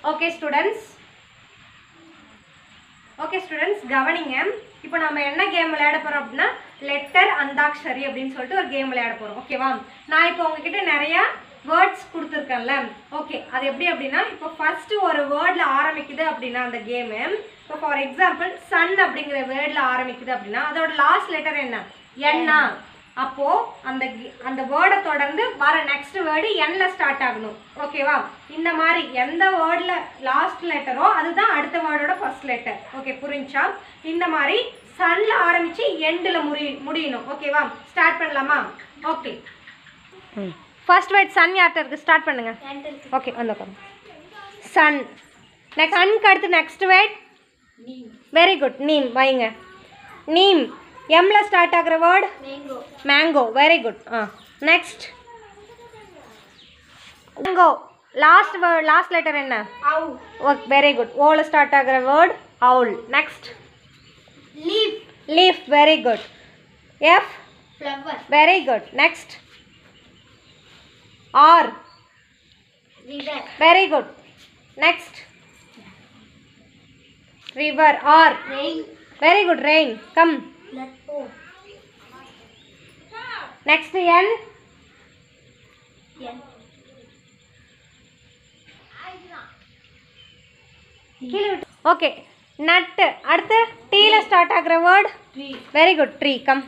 okay students okay students கவனிங்க இப்போ நம்ம என்ன கேம் விளையாட போறோம் அப்படின்னா லெட்டர் அந்தாக்ஷரி அப்படின்னு சொல்லிட்டு ஒரு கேம் விளையாட போறோம் ஓகேவா நான் இப்போ உங்ககிட்ட நிறைய வேர்ட்ஸ் கொடுத்துருக்கேன்ல ஓகே அது எப்படி அப்படின்னா இப்போ ஃபர்ஸ்ட் ஒரு வேர்டில் ஆரம்பிக்குது அப்படின்னா அந்த கேமு இப்போ ஃபார் எக்ஸாம்பிள் சன் அப்படிங்கிற வேர்டில் ஆரம்பிக்குது அப்படின்னா அதோட லாஸ்ட் லெட்டர் என்ன என்னா அப்போ அந்த கி- அந்த வேர்டை தொடர்ந்து வர நெக்ஸ்ட் வேர்டு என்ல ஸ்டார்ட் ஆகணும் ஓகேவா இந்த மாதிரி எந்த வேர்டில் லாஸ்ட் லெட்டரோ அதுதான் அடுத்த வேர்டோட ஃபர்ஸ்ட் லெட்டர் ஓகே புரிஞ்சா இந்த மாதிரி சன்ல ஆரம்பிச்சு எண்டில் முடி முடியணும் ஓகேவா ஸ்டார்ட் பண்ணலாமா ஓகே ஃபர்ஸ்ட் வேர்ட் சன் யார்கிட்ட இருக்கு ஸ்டார்ட் பண்ணுங்க ஓகே வந்து உட்காருங்க சன் நெக்ஸ்ட் சன்க்கு அடுத்து next word very good neem வைங்க நீம் எம்ல ஸ்டார்ட் ஆகுற word mango very good ah next mango last word last letter என்ன ஓக் வெரி குட் ஓல ஸ்டார்ட் ஆகுற word owl next leaf leaf very good F flower very good next R river very good next river R rain very good rain come let O next N N okay nut அடுத்து டீல start ஆகுற word tree very good tree come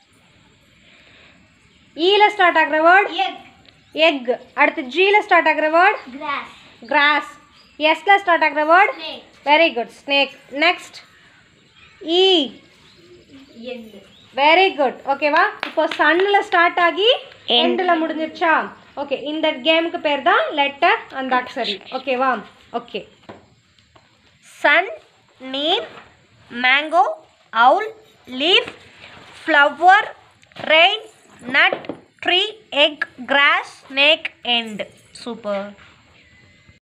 ஈல start ஆகுற word egg egg அடுத்து ஜில start ஆகுற word grass grass எஸ்ல start ஆகுற word snake very good snake next E end very good ஓகேவா இப்போ சன்னில் ஸ்டார்ட் ஆகி எண்டில் முடிஞ்சிருச்சா ஓகே இந்த கேமுக்கு பேர் தான் லெட்டர் அந்தாக்ஷரி ஓகேவா okay sun neem mango owl leaf flower rain nut tree egg grass snake end super